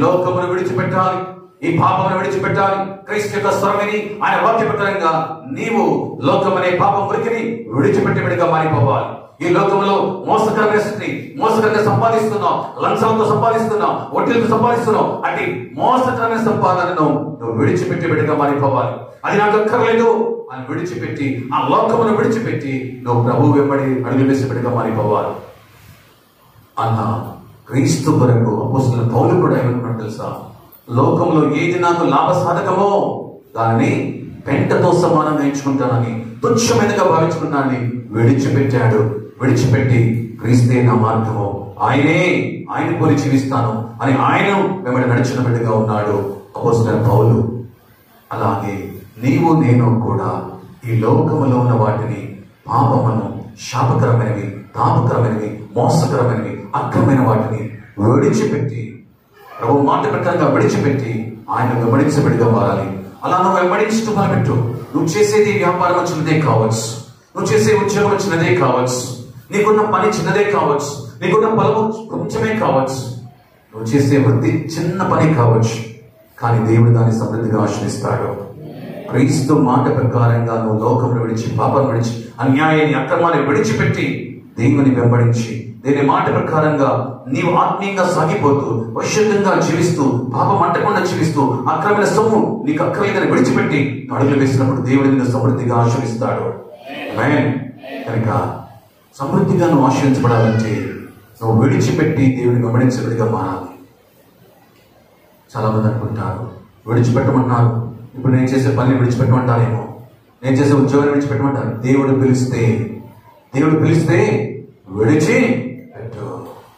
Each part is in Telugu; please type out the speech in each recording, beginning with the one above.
లోకమును విడిచిపెట్టాలి ఈ పాపమును విడిచిపెట్టాలి క్రీస్తు యొక్క స్వరమిని ఆయన వాక్య ప్రకారంగా నీవు లోకమనే పాపం మురికిని విడిచిపెట్టేవిడిగా మారిపోవాలి ఈ లోకంలో మోసకరమైన స్థితి మోసకరంగా సంపాదిస్తున్నావు లంచంతో సంపాదిస్తున్నావు వడ్డీలతో సంపాదిస్తున్నావు అంటే మోసకరమైన సంపాదనను నువ్వు విడిచిపెట్టి విడిగా మారిపోవాలి అది నాకు అక్కర్లేదు అని విడిచిపెట్టి ఆ లోకమును విడిచిపెట్టి నువ్వు ప్రభు వెంబడి అడుగు వేసి విడిగా మారిపోవాలి అన్న క్రీస్తు కొరకు అపోస్తున్న పౌలు కూడా ఏమనుకున్నాడు తెలుసా లోకంలో ఏది నాకు లాభ సాధకమో దానిని పెంటతో సమానంగా ఎంచుకుంటానని తుచ్చమైనగా భావించుకున్నానని విడిచిపెట్టాడు విడిచిపెట్టి క్రీస్తే నా మార్గము ఆయనే ఆయన పోలి జీవిస్తాను అని ఆయన వెంబడి నడిచిన బిడ్డగా ఉన్నాడు అపోస్తున్న పౌలు అలాగే నీవు నేను కూడా ఈ లోకములో ఉన్న వాటిని పాపమును శాపకరమైనవి తాపకరమైనవి మోసకరమైనవి అక్రమైన వాటిని విడిచిపెట్టి ప్రభు మాట ప్రకారంగా విడిచిపెట్టి ఆయన వెంబడించబడిగా మారాలి అలా నువ్వు వెంబడించడం మొదలుపెట్టు నువ్వు చేసేది వ్యాపారం చిన్నదే కావచ్చు నువ్వు చేసే ఉద్యోగం చిన్నదే కావచ్చు నీకున్న పని చిన్నదే కావచ్చు నీకున్న పొలము కొంచెమే కావచ్చు నువ్వు చేసే వృత్తి చిన్న పని కావచ్చు కానీ దేవుడు దాన్ని సమృద్ధిగా ఆశ్రయిస్తాడు క్రీస్తు మాట ప్రకారంగా నువ్వు లోకంలో విడిచి పాపం విడిచి అన్యాయాన్ని అక్రమాన్ని విడిచిపెట్టి దేవుని వెంబడించి దేని మాట ప్రకారంగా నీవు ఆత్మీయంగా సాగిపోతూ పరిశుద్ధంగా జీవిస్తూ పాపం అంటకుండా జీవిస్తూ అక్రమైన సొమ్ము నీకు అక్రలేదని విడిచిపెట్టి అడుగులు వేసినప్పుడు దేవుడు నిన్ను సమృద్ధిగా ఆశ్రయిస్తాడు ఆమేన్. కనుక సమృద్ధిగా నువ్వు ఆశ్రయించబడాలంటే నువ్వు విడిచిపెట్టి దేవుని వెంబడించబడిగా మారాలి చాలా మంది అనుకుంటారు విడిచిపెట్టమన్నారు ఇప్పుడు నేను చేసే పని విడిచిపెట్టమంటారేమో నేను చేసే ఉద్యోగాన్ని విడిచిపెట్టమంటారు దేవుడు పిలిస్తే దేవుడు పిలిస్తే విడిచి పెట్టు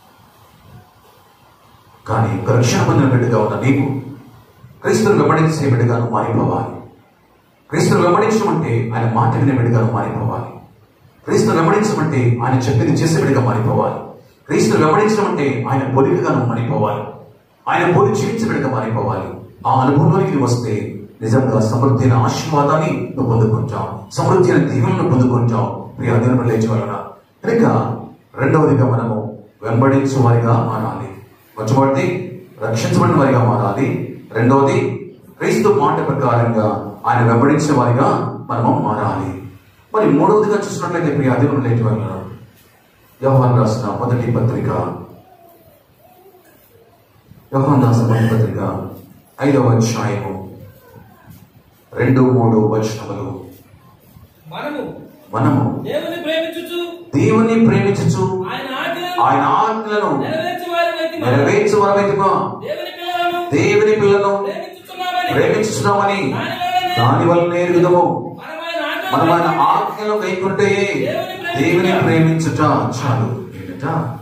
కానీ ఒక రక్షణ పొందిన బిడ్డగా ఉన్న నీకు క్రీస్తుని వెంబడించే బిడ్డగాను మారిపోవాలి క్రీస్తుని వెంబడించడం అంటే ఆయన మాట వినే బిడ్డగాను మారిపోవాలి క్రీస్తుని వెంబడించడం అంటే ఆయన చెప్పింది చేసే బిడ్డగా మారిపోవాలి క్రీస్తుని వెంబడించడం అంటే ఆయన పొలికగాను మారిపోవాలి ఆయన పోలి జీవించే బిడ్డగా మారిపోవాలి ఆ అనుభవంలోనికి నువ్వు వస్తే నిజంగా సమృద్ధి అయిన ఆశీర్వాదాన్ని నువ్వు పొందుకుంటావు సమృద్ధి అయిన దీవెనను పొందుకుంటావు ప్రియ దేవుని లేచి వలన కనుక రెండవదిగా మనము వెంబడించు వారిగా మారాలి మొట్టమొదటి రక్షించబడిన వారిగా మారాలి రెండవది క్రీస్తు మాట ప్రకారంగా ఆయన వెంబడించిన వారిగా మనము మారాలి మరి మూడవదిగా చూసినట్లయితే ప్రియ దేవుని లేచి వలన యోహాన్ రాసిన మొదటి పత్రిక యోహాన్ రాసిన మొదటి పత్రిక ఐదవ అధ్యాయము రెండు మూడు వచనములు మనము మనము దేవుని ప్రేమించుచు దేవుని ప్రేమించుచు ఆయన ఆజ్ఞలను ఆయన ఆజ్ఞలను నెరవేర్చు వారి నెరవేర్చు వారమైతుమా దేవుని పిల్లలను దేవుని పిల్లను ప్రేమించుచున్నామని ప్రేమించుతున్నామని దాని వలన దాని వల్ల ఎరుగుదము మనమైన ఆజ్ఞలను మనం ఆయన ఆజ్ఞలు కైకుంటే దేవుని ప్రేమించుట చాలు ఏంటట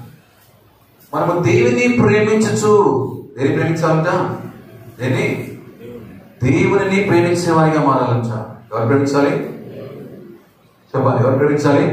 మనము దేవుని ప్రేమించచ్చు దేని ప్రేమించాలంట దేన్ని దేవుని ప్రేమించే వారిగా మారాలంట ఎవరు ప్రేమించాలి చెప్పాలి ఎవరు ప్రేమించాలి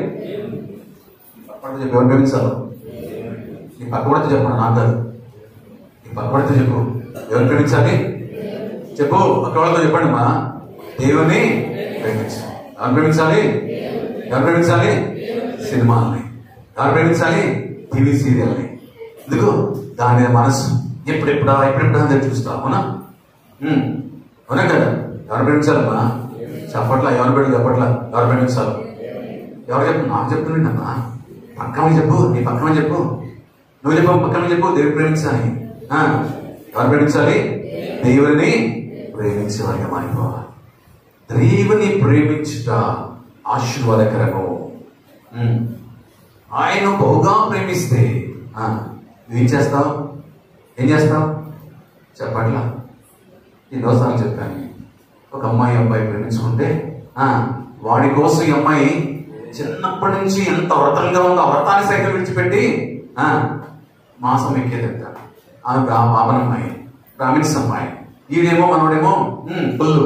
పక్కన చెప్పు ఎవరు ప్రేమించాలి నీ పక్క పడితే చెప్పండి నాకు కాదు నీ పక్క పడితే చెప్పు ఎవరు ప్రేమించాలి చెప్పు పక్క వాళ్ళతో చెప్పండి మా దేవుని ప్రేమించాలి ఎవరు ప్రేమించాలి ఎవరు ప్రేమించాలి సినిమాల్ని ఎవరు ప్రేమించాలి టీవీ సీరియల్ని ఎందుకు దాని మీద మనసు ఎప్పుడెప్పుడా ఎప్పుడెప్పుడా అని చూస్తా అవునా ఉమ్. అవునా కదా ఎవరు ప్రేమించాలమ్మా చెప్పట్లా ఎవరు పెట్టి చెప్పట్లా ఎవరు ప్రేమించాలి ఎవరు చెప్పు నాకు చెప్తున్నాడమ్మా పక్కన చెప్పు నీ పక్కన చెప్పు నువ్వు చెప్పు పక్కన చెప్పు దేవుడు ప్రేమించాలి ఆ, ఎవరు ప్రేమించాలి దేవుని ప్రేమించే వారిగా మారిపోవాలి దేవుని ప్రేమించుట ఆశీర్వాదకరము ఉమ్. ఆయన బహుగా ప్రేమిస్తే ఆ, నువ్వేం చేస్తావు ఏం చేస్తావు చెప్పట్లా ఎన్నోసార్లు చెప్పాను ఒక అమ్మాయి అబ్బాయి ప్రేమించుకుంటే ఆ, వాడి కోసం ఈ అమ్మాయి చిన్నప్పటి నుంచి ఎంత వ్రతంగా ఉందో ఆ వ్రతాన్ని సైకిల్ విడిచిపెట్టి ఆ, మాసం ఎక్కేదంట ఆమె బ్రా- పాపన అమ్మాయి బ్రాహ్మిన్స్ అమ్మాయి ఈడేమో మనోడేమో ఉమ్, పుల్లు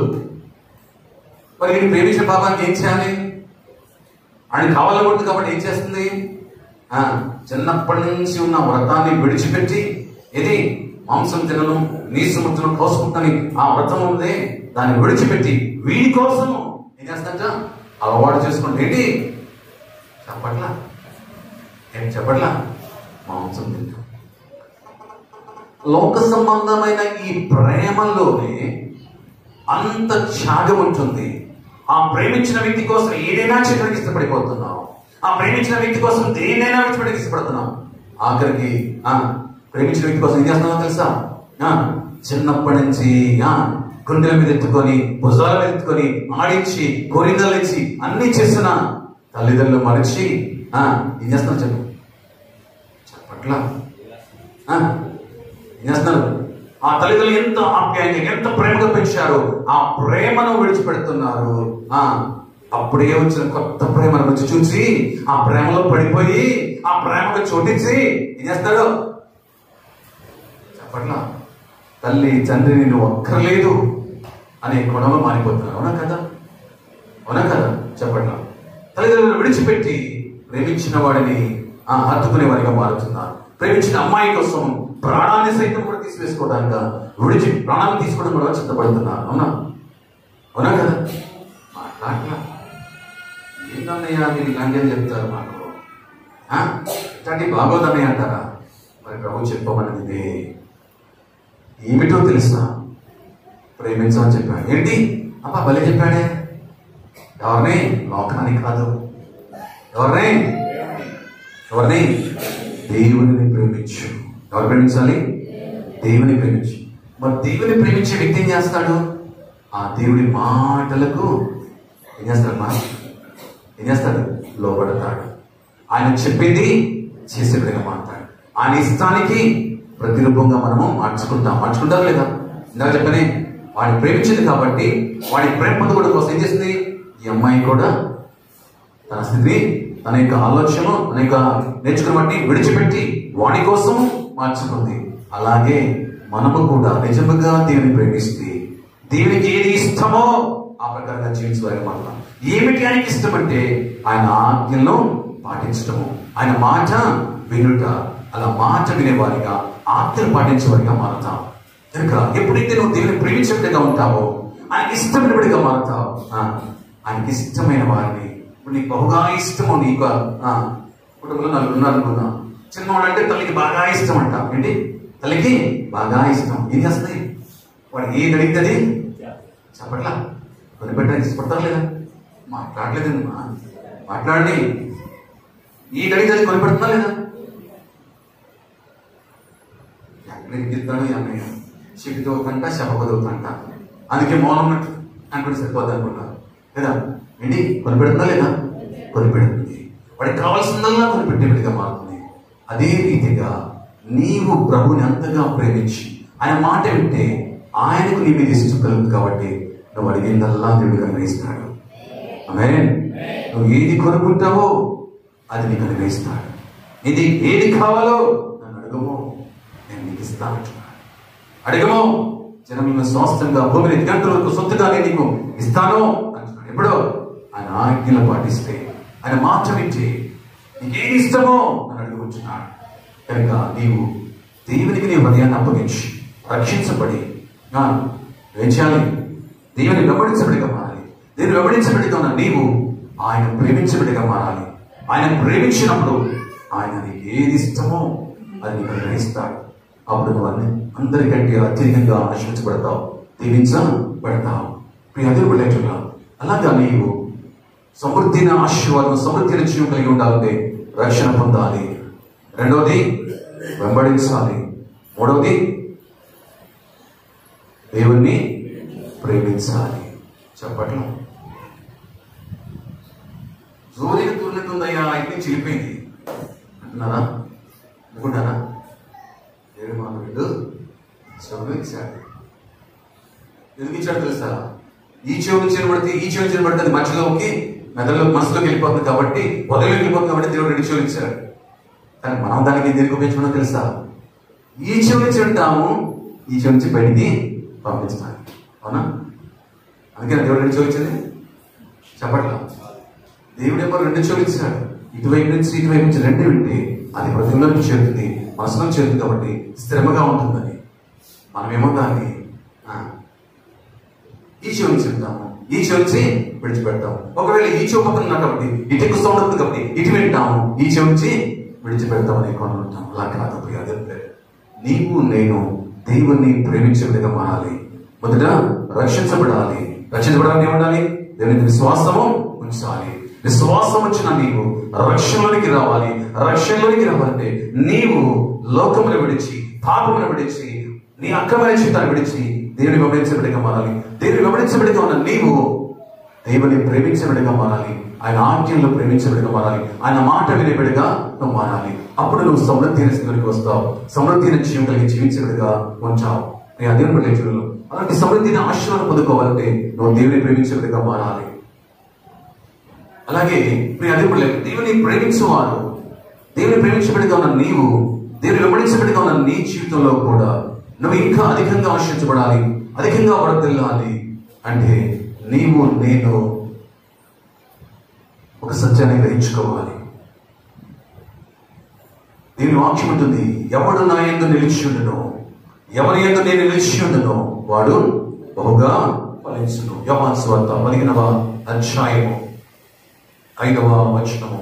మరి వీడిని ప్రేమించిన పాపానికి ఏం చేయాలి ఆయన కావాలనుకుంటుంది కాబట్టి ఏం చేస్తుంది ఆ, చిన్నప్పటి నుంచి ఉన్న వ్రతాన్ని విడిచిపెట్టి ఇది మాంసం తినను నీసుముట్టును కోసుకుంటాని ఆ వ్రతం ఉంది దాన్ని విడిచిపెట్టి వీడి కోసం ఏం చేస్తాంట అలవాటు చేసుకుంటే ఏంటి చెప్పట్లా ఏం చెప్పట్లా మాంసం తింటాం లోక సంబంధమైన ఈ ప్రేమలోనే అంత త్యాగం ఉంటుంది ఆ ప్రేమించిన వ్యక్తి కోసం ఏదైనా చేయడానికి ఇష్టపడిపోతున్నాం ఆ ప్రేమించిన వ్యక్తి కోసం దేనైనా విడిచిపెట్టడానికి ఇష్టపడుతున్నాం ఆఖరికి ఆ ప్రేమించిన వ్యక్తి కోసం ఏం చేస్తున్నామో తెలుసా ఆ, చిన్నప్పటి నుంచి ఆ గుండెల మీద ఎత్తుకొని భుజాల మీద ఎత్తుకొని ఆడించి కోరికలు ఇచ్చి అన్ని చేసిన తల్లిదండ్రులు మరిచి ఆ, ఏం చేస్తున్నారు చెప్పు చెప్పట్లా ఆ, ఏం చేస్తున్నారు ఆ తల్లిదండ్రులు ఎంత ఆప్యాయంగా ఎంత ప్రేమగా పెంచారు ఆ ప్రేమను విడిచిపెడుతున్నారు ఆ అప్పుడే వచ్చిన కొత్త ప్రేమను రుచి చూసి ఆ ప్రేమలో పడిపోయి ఆ ప్రేమకు చోటించి ఏం చేస్తారు చెప్పట్లా తల్లి తండ్రి నిన్ను ఒక్కర్లేదు అనే గుణంలో మారిపోతున్నారు అవునా కదా అవునా కదా చెప్పట్లా తల్లిదండ్రులను విడిచిపెట్టి ప్రేమించిన వాడిని ఆ హత్తుకునే వారిగా మారుతున్నారు ప్రేమించిన అమ్మాయి కోసం ప్రాణాన్ని సైతం కూడా తీసివేసుకోవడానికి విడిచి ప్రాణాన్ని తీసుకోవడం కూడా సిద్ధపడుతున్నారు అవునా అవునా కదా మాట్లాడలా ఏంటన్నయ్యా మీరు ఇలాంటివి చెప్తారు మాకు ఆ? ఇట్లాంటి బాగోదన్నయ్య అంటారా మరి ప్రభు చెప్పమన్నది ఇదే ఏమిటో తెలుసా ప్రేమించమని చెప్పాడు ఏంటి అబ్బా భలే చెప్పాడే ఎవరిని లోకానికి కాదు ఎవరిని ఎవరిని దేవుని ప్రేమించు ఎవరు ప్రేమించాలి దేవుని ప్రేమించు మరి దేవుని ప్రేమించే వ్యక్తి ఏం చేస్తాడు ఆ దేవుడి మాటలకు ఏం చేస్తాడమ్మా ఏం చేస్తాడు లోపడతాడు ఆయన చెప్పింది చేసేవిడిగా మాట్లాడు ఆయన ఇష్టానికి ప్రతిరూపంగా మనము మార్చుకుంటాం మార్చుకుంటాం లేదా ఇందాక చెప్పనే వాడిని ప్రేమించింది కాబట్టి వాడి ప్రేమ పొందుకోవడం కోసం ఏం చేసింది ఈ అమ్మాయి కూడా తన స్థితిని తన యొక్క ఆలోచన తన యొక్క నేర్చుకున్న బట్టి విడిచిపెట్టి వాడి కోసం మార్చుకుంది అలాగే మనము కూడా నిజముగా దేవుని ప్రేమిస్తే దేవునికి ఏది ఇష్టమో ఆ ప్రకారంగా జీవించవాలి మనం ఏమిటి ఆయనకి ఇష్టం అంటే ఆయన ఆజ్ఞలను పాటించడము ఆయన మాట వినుట అలా మాట వినేవారిగా ఆజ్ఞలు పాటించేవారిగా మారుతాం కనుక ఎప్పుడైతే నువ్వు దేవుని ప్రేమించేట్టుగా ఉంటావో ఆయనకి ఇష్టమైనవిడిగా మారుతావు ఆ, ఆయనకి ఇష్టమైన వారిని ఇప్పుడు నీకు బహుగా ఇష్టము నీకు ఆ, కుటుంబంలో నలుగురు ఉన్నారు అనుకుందాం చిన్నవాడు అంటే తల్లికి బాగా ఇష్టం అంట ఏంటి తల్లికి బాగా ఇష్టం ఏం చేస్తుంది వాడికి ఏది అడిగితే అది చెప్పట్లా కొనిపెట్టడానికి ఇష్టపడతారు లేదా మాట్లాడలేదు మాట్లాడండి ఈ అడిగితే అది కొనిపెడుతున్నా లేదా ఎక్కడికి దిద్దాడు ఈ అన్నయ్య చెబుతోకంట చెప్పకదవుతంట అందుకే మౌనం ఉన్నట్టు అనుకుంటే సరిపోద్ది అనుకున్నారు లేదా ఏంటి కొనిపెడుతుందా లేదా కొనిపెడుతుంది వాడికి కావాల్సిందల్లా కొనిపెట్టేవిడిగా మారుతుంది అదే రీతిగా నీవు ప్రభుని అంతగా ప్రేమించి ఆయన మాట వింటే ఆయనకు నీ మీద ఇష్టం కలుగుతుంది కాబట్టి నువ్వు అడిగిందల్లా దేవుడు అనుగ్రహిస్తాడు ఆమేన్ నువ్వు ఏది కొనుక్కుంటావో అది నీకు అనుగ్రహిస్తాడు ఇది ఏది కావాలో నన్ను అడుగుమో నేను నీకు ఇస్తాను అడగము జనములను స్వాస్థంగా భూమిని గంటల వరకు సొత్తుగా నేను నీకు ఇస్తాను అంటున్నాడు ఎప్పుడో ఆయన ఆజ్ఞలు పాటిస్తే ఆయన మాట వింటే నీకేది ఇష్టమో అని అడుగుతున్నాడు కనుక నీవు దేవునికి నీ హృదయాన్ని అప్పగించి రక్షించబడి ఆ, ఏం చేయాలి దేవుని వెంబడించబడిగా మారాలి దేవుని వెంబడించబడిగా ఉన్న నీవు ఆయన ప్రేమించబడిగా మారాలి ఆయన ప్రేమించినప్పుడు ఆయన నీకు ఏది ఇష్టమో అది నీకు గ్రహిస్తాడు అప్పుడు నువ్వు అన్ని అందరికంటే అత్యధికంగా ఆశ్రయించబడతావు దీవించబడతావు ప్రియ దేవుడు లేకుండా అలాగా నీవు సమృద్ధిని ఆశీర్వాదం సమృద్ధిని జీవం కలిగి ఉండాలంటే రక్షణ పొందాలి రెండవది వెంబడించాలి మూడవది దేవుణ్ణి ప్రేమించాలి చెప్పట్లు జోలికి తుర్లెత్తుందయ్యా ఇంటి చిలిపోయింది అంటున్నారా అనుకుంటారా ఏడు మాట వీడు చెవులు ఇచ్చాడు ఎందుకు ఇచ్చాడు తెలుసా ఈ చెవు నుంచి పడితే ఈ చెవు నుంచి పడితే అది మధ్యలోకి మెదడులోకి మనసులోకి వెళ్ళిపోతుంది కాబట్టి వదలోకి వెళ్ళిపోతుంది కాబట్టి దేవుడు రెండు చెవులు ఇచ్చాడు కానీ మనం దానికి దేనికి ఉపయోగించడం తెలుసా ఈ చెవు నుంచి వింటాము ఈ చెవు నుంచి బయటికి పంపిస్తాను అవునా అందుకని దేవుడు రెండు చెవులు ఇచ్చింది చెప్పట్లా దేవుడు ఏమో రెండు చెవులు ఇచ్చాడు ఇటువైపు నుంచి ఇటువైపు నుంచి రెండు వింటే అది హృదయంలోకి చేరుతుంది మనసులోకి చేరుతుంది కాబట్టి స్థిరముగా ఉంటుందని మనమేమో దాన్ని ఆ, ఈ చెవి నుంచి వింటాము ఈ చెవి నుంచి విడిచిపెడతాం ఒకవేళ ఈ చెవి పక్కన ఉన్నా కాబట్టి ఇటు ఎక్కువ సౌండ్ ఉంది కాబట్టి ఇటు వింటాము ఈ చెవి నుంచి విడిచిపెడతాం అని అనుకుంటాం అలా కాదు ప్రియ దేవుడే. నీవు నేను దేవుణ్ణి ప్రేమించే విధంగా మారాలి మొదట రక్షించబడాలి రక్షించబడాలని ఏముండాలి దేవుని విశ్వాసము ఉంచాలి విశ్వాసం వచ్చిన నీవు రక్షణలోనికి రావాలి రక్షణలోనికి రావాలంటే నీవు లోకమును విడిచి పాపమును విడిచి నీ అక్రమైన జీవితాన్ని విడిచి దేవుని వెంబడించబడిగా మారాలి దేవుని వెంబడించబడిగా ఉన్న నీవు దేవుని ప్రేమించబడిగా మారాలి ఆయన ఆజ్ఞలను ప్రేమించబడిగా మారాలి ఆయన మాట వినేబడిగా నువ్వు మారాలి అప్పుడు నువ్వు సమృద్ధి అయిన స్థితిలోకి వస్తావు సమృద్ధి అయిన జీవం కలిగి జీవించబడిగా ఉంచావు నీ అదే జీవితంలో అలాంటి సమృద్ధిని ఆశీర్వాదం పొందుకోవాలంటే నువ్వు దేవుని ప్రేమించబడిగా మారాలి అలాగే మీ అదే దేవుని ప్రేమించేవారు దేవుని ప్రేమించబడిగా ఉన్న నీవు దేవుని వెంబడించబడిగా ఉన్న నీ జీవితంలో కూడా నువ్వు ఇంకా అధికంగా ఆశించబడాలి అధికంగా వరదిల్లాలి అంటే నీవు నేను ఒక సత్యాన్ని గ్రహించుకోవాలి దీని వాక్యం ఉంటుంది ఎవడు నా ఎందు నిలిచి ఉండను ఎవరి ఎందు నేను నిలిచి ఉండను వాడు బహుగా ఫలించును యోహాన్ స్వార్త పదిహేనవ అధ్యాయము ఐదవ వచనము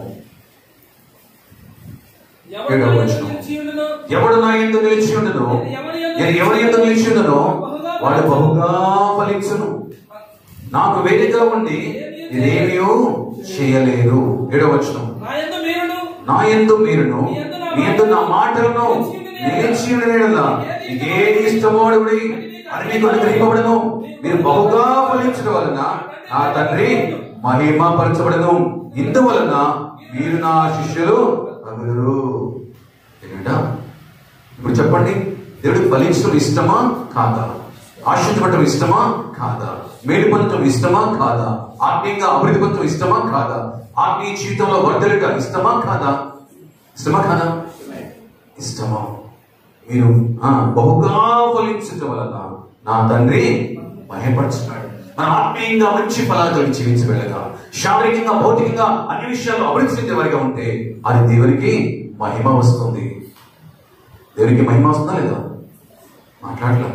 ఎవరు ఏడవ నా వచనం. యందు నిలిచి ఉండునో, ఎవడు నా ఎందు నిలిచి ఉండను నేను ఎవరి ఎందు నిలిచి ఉండను వాడు బహుగా ఫలించును నాకు వేదిక ఉండి ఇదేమీ చేయలేరు ఏడవ వచనం నా యందు మీరును నా ఎందు మీరును నీ ఎందు నా మాటలను నిలిచి ఉండేలా నీకేది ఇష్టమో అడుగుడి అది మీకు అనుగ్రహింపబడను మీరు బహుగా ఫలించడం వలన నా తండ్రి మహిమపరచబడను ఇందువలన మీరు నా శిష్యులు అగురు ఏంటా ఇప్పుడు చెప్పండి దేవుడికి ఫలించడం ఇష్టమా కాదా ఆశించబడటం ఇష్టమా కాదా మేలు పొందటం ఇష్టమా కాదా ఆత్మీయంగా అభివృద్ధి పొందటం ఇష్టమా కాదా ఆత్మీయ జీవితంలో వర్ధలుట ఇష్టమా కాదా ఇష్టమా కాదా ఇష్టమా మీరు ఆ, బహుగా ఫలించటం వలన నా తండ్రి భయపడుచున్నాడు మన ఆత్మీయంగా మంచి ఫలాలు కలిగి జీవించి వెళ్ళగా శారీరకంగా భౌతికంగా అన్ని విషయాల్లో అభివృద్ధి చెందే వారిగా ఉంటే అది దేవునికి మహిమ వస్తుంది దేవునికి మహిమ వస్తుందా లేదా మాట్లాడలే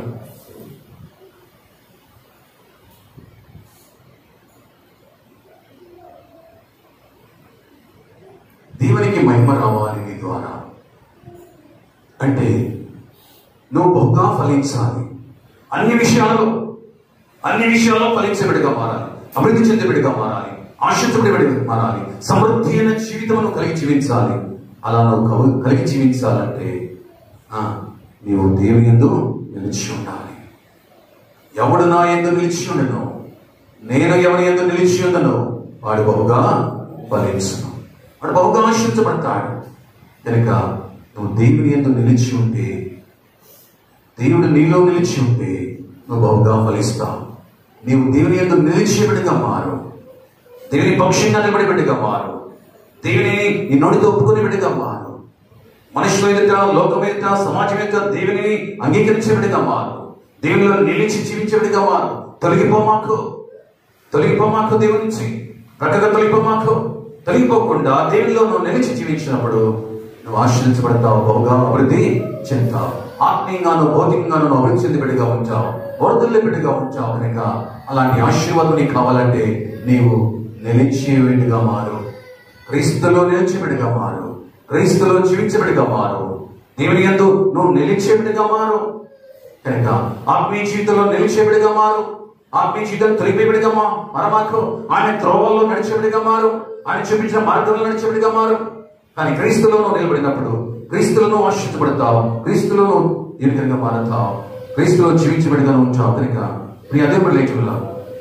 దేవునికి మహిమ రావాలి నీ ద్వారా అంటే నువ్వు బహుగా ఫలించాలి అన్ని విషయాలలో అన్ని విషయాల్లో ఫలించబడిగా మారాలి అభివృద్ధి చెందబడిగా మారాలి ఆశించబడిగా మారాలి సమృద్ధి అయిన జీవితమును కలిగి జీవించాలి అలా నువ్వు కవ- కలిగి జీవించాలంటే ఆ, నీవు దేవుని ఎందు నిలిచి ఉండాలి ఎవడు నా ఎందు నిలిచి ఉండను నేను ఎవరి ఎందు నిలిచి ఉండను వాడు బహుగా ఫలించును వాడు బహుగా ఆశించబడతాడు కనుక నువ్వు దేవుని ఎందు నిలిచి ఉంటే దేవుడు నీలో నిలిచి ఉంటే నువ్వు బహుగా ఫలిస్తావు నీవు దేవుని ఎందు నిలిచేబడిగా మారు దేవుని పక్షంగా నిలబడిబడిగా మారు దేవుని నీ నోటితో ఒప్పుకుని బిడ్డగా మారు మనుషుల ఎదుట లోకం ఎదుట సమాజం ఎదుట దేవుని అంగీకరించేబడిగా మారు దేవునిలో నిలిచి జీవించేబడిగా మారు తొలగిపోమాకు తొలగిపోమాకు దేవుని నుంచి ప్రక్కగా తొలగిపోమాకు తొలగిపోకుండా దేవునిలో నువ్వు నిలిచి జీవించినప్పుడు నువ్వు ఆశ్రయించబడతావు బహుగా అభివృద్ధి చెందుతావు ఆత్మీయంగాను భౌతికంగాను నువ్వు అభివృద్ధి చెంది బిడ్డగా ఉంటావు వరదల్లో బిడ్డగా ఉంటావు కనుక అలాంటి ఆశీర్వాదం నీకు కావాలంటే నీవు నిలిచేవిడిగా మారు క్రీస్తులో నిలిచేవిడిగా మారు క్రీస్తులో జీవించబడిగా మారు దేవుని యందు నువ్వు నిలిచేవిడిగా మారు కనుక ఆత్మీయ జీవితంలో నిలిచేవిడిగా మారు ఆత్మీయ జీవితం తొలిపేవిడిగా మా మరమాకు ఆయన త్రోవల్లో నడిచేవిడిగా మారు ఆయన చూపించిన మార్గంలో నడిచేవిడిగా మారు కానీ క్రీస్తులో నువ్వు నిలబడినప్పుడు క్రీస్తులో నువ్వు ఆశ్రితపడతావు క్రీస్తులో నువ్వు ఈ విధంగా మారుతావు క్రీస్తులో జీవించబడిగా ఉంటావు కనుక నీ అదే లేచులా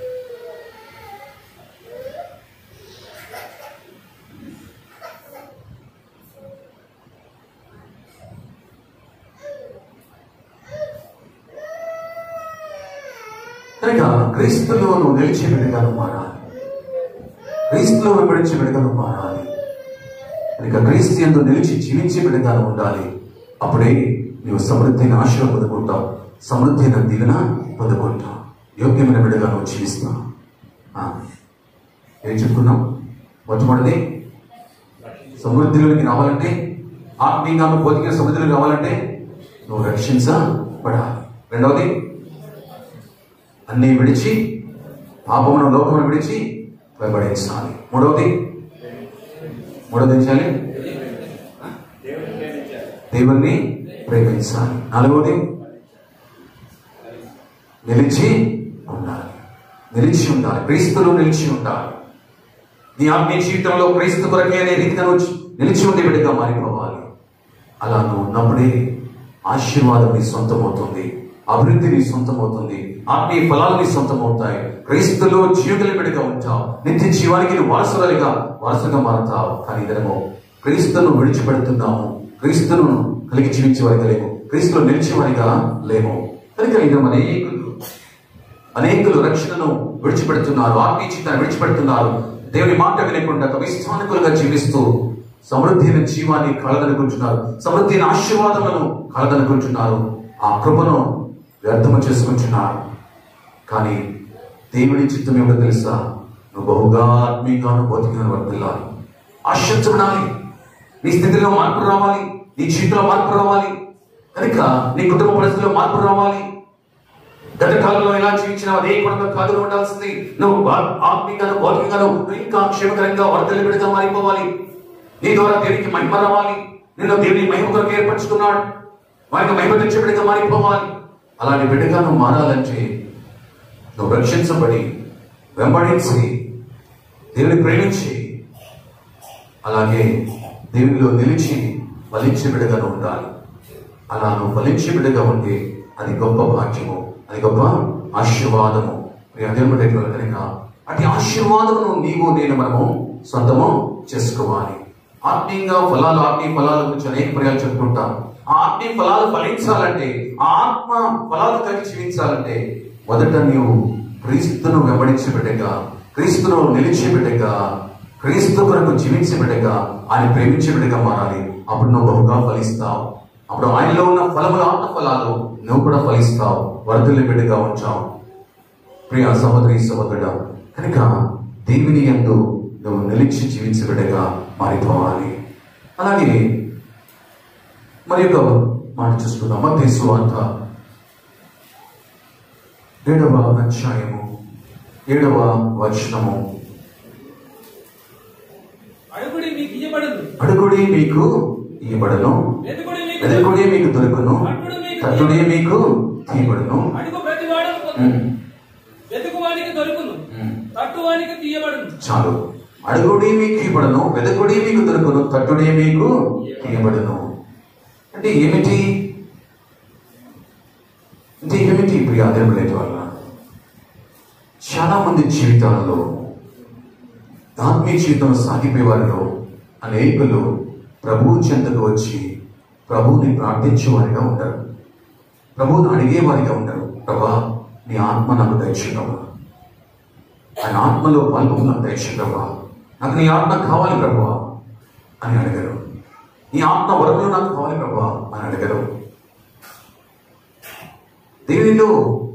కనుక క్రీస్తులో నువ్వు నిలిచే విధంగా మారాలి క్రీస్తులో వెంబడించే విధంగా మారాలి కనుక క్రీస్తు ఎందు నిలిచి జీవించే విధంగా ఉండాలి అప్పుడే నీవు సమృద్ధైన ఆశలు పొందుకుంటావు సమృద్ధైన దీవెన పొందుకుంటావు యోగ్యమైన విధంగా నువ్వు జీవిస్తావు ఆ, ఏం చెప్పుకున్నాం మొట్టమొదటిది సమృద్ధిలోకి రావాలంటే ఆత్మీయంగా నువ్వు భౌతిక సమృద్ధిలోకి రావాలంటే నువ్వు రక్షించబడాలి రెండవది అన్నీ విడిచి పాపమును లోకమును విడిచి వెంబడించాలి మూడవది మూడవది ఏం చేయాలి దేవుణ్ణి ప్రేమించాలి నాలుగోది నిలిచి ఉండాలి నిలిచి ఉండాలి క్రీస్తులో నిలిచి ఉండాలి నీ ఆత్మీయ జీవితంలో క్రీస్తు కొరకే అనే రీతిగా నువ్వు నిలిచి ఉండే బిడ్డగా మారిపోవాలి అలా నువ్వు ఉన్నప్పుడే ఆశీర్వాదం నీ సొంతమవుతుంది అభివృద్ధి నీ సొంతమవుతుంది ఆత్మీయ ఫలాలు నీ సొంతమవుతాయి క్రీస్తులో జీవితల బిడ్డగా ఉంటావు నిత్య జీవానికి నువ్వు వారసులుగా వారసుగా మారుతావు కానీ ఇదనము క్రీస్తును విడిచిపెడుతున్నాము క్రీస్తును కలిగి జీవించే వారిగా లేము క్రీస్తులో నిలిచే వారిగా లేము కనుక ఇది అనేకులు అనేకులు రక్షణను విడిచిపెడుతున్నారు ఆత్మీయ జీవితాన్ని విడిచిపెడుతున్నారు దేవుని మాట వినకుండా తమ ఇష్టానుకులుగా జీవిస్తూ సమృద్ధి అయిన జీవాన్ని కలదనుకుంటున్నారు సమృద్ధి అయిన ఆశీర్వాదములను కలదనుకుంటున్నారు ఆ కృపను వ్యర్థము చేసుకుంటున్నారు కానీ దేవుని చిత్తం ఏమిటో తెలుసా నువ్వు బహుగా ఆత్మీయంగాను భౌతికంగాను వర్తిల్లాలి ఆశ్చర్యపడాలి నీ స్థితిలో మార్పు రావాలి నీ జీవితంలో మార్పు రావాలి కనుక నీ కుటుంబ పరిస్థితిలో మార్పు రావాలి గత కాలంలో ఎలా జీవించిన అదే కుటుంబ కాదులో ఉండాల్సింది నువ్వు ఆ- ఆత్మీయంగాను భౌతికంగాను నువ్వు ఇంకా క్షేమకరంగా వర్తలు పెడతా మారిపోవాలి నీ ద్వారా దేవునికి మహిమ రావాలి నేను దేవుని మహిమ కొరకు ఏర్పరచుకున్నాడు వారికి మహిమ తెచ్చే బిడ్డగా మారిపోవాలి అలాంటి బిడ్డగా నువ్వు మారాలంటే నువ్వు రక్షించబడి వెంబడించి దేవుని ప్రేమించి అలాగే దేవునిలో నిలిచి ఫలించే బిడ్డగా నువ్వు ఉండాలి అలా నువ్వు ఫలించే బిడ్డగా ఉంటే అది గొప్ప భాగ్యము అది గొప్ప ఆశీర్వాదము అదేమిటైతే కనుక అటు ఆశీర్వాదమును నీవు నేను మనము సొంతము చేసుకోవాలి ఆత్మీయంగా ఫలాలు ఆత్మీయ ఫలాల గురించి అనేక పర్యాలు చెప్పుకుంటాం ఆ ఆత్మీయ ఫలాలు ఫలించాలంటే ఆ ఆత్మ ఫలాలు కలిగి జీవించాలంటే మొదట నీవు క్రీస్తును వెంబడించే బిడ్డగా క్రీస్తును నిలిచే బిడ్డగా క్రీస్తు కొరకు జీవించే బిడ్డగా ఆయన ప్రేమించే బిడ్డగా మారాలి అప్పుడు నువ్వు బహుగా ఫలిస్తావు అప్పుడు ఆయనలో ఉన్న ఫలముల ఆత్మ ఫలాలు నువ్వు కూడా ఫలిస్తావు వర్ధుల్ని బిడ్డగా ఉంచావు ప్రియ సహోదరి సహోదరుడు కనుక దేవుని యందు నువ్వు నిలిచి జీవించే బిడ్డగా మారిపోవాలి అలాగే మరి ఒక మాట చూసుకుందాం మధ్య సువార్త ఏడవ అధ్యాయము ఏడవ వచనము అడుగుడి మీకు ఇయ్యబడదు అడుగుడి మీకు ఇవ్వబడును వెతుకుడి మీకు వెదకుడి మీకు దొరుకును తట్టుడి మీకు తీయబడును అడుగు ప్రతి వాడకు పొందు. ఉమ్, వెతుకు వానికి దొరుకును ఉమ్. తట్టు వానికి తీయబడును చాలు అడుగుడి మీకు ఇవ్వబడును వెదకుడి మీకు దొరుకును తట్టుడి మీకు తీయబడును అంటే ఏమిటి అంటే ఏమిటి ప్రియ అదేమిటి వల్ల చాలా మంది జీవితాలలో ఆత్మీయ జీవితం సాగిపోయే వారిలో అనేకులు ప్రభువు చెంతకు వచ్చి ప్రభువుని ప్రార్థించే వారిగా ఉంటారు ప్రభువుని అడిగే వారిగా ఉంటారు ప్రభా నీ ఆత్మ నాకు దయచేయవా ఆయన ఆత్మలో పాల్గొని నాకు దయచేయవా నాకు నీ ఆత్మ కావాలి ప్రభువా అని అడగరు నీ ఆత్మ వరములు నాకు కావాలి ప్రభువా అని అడగరు దేవునిలో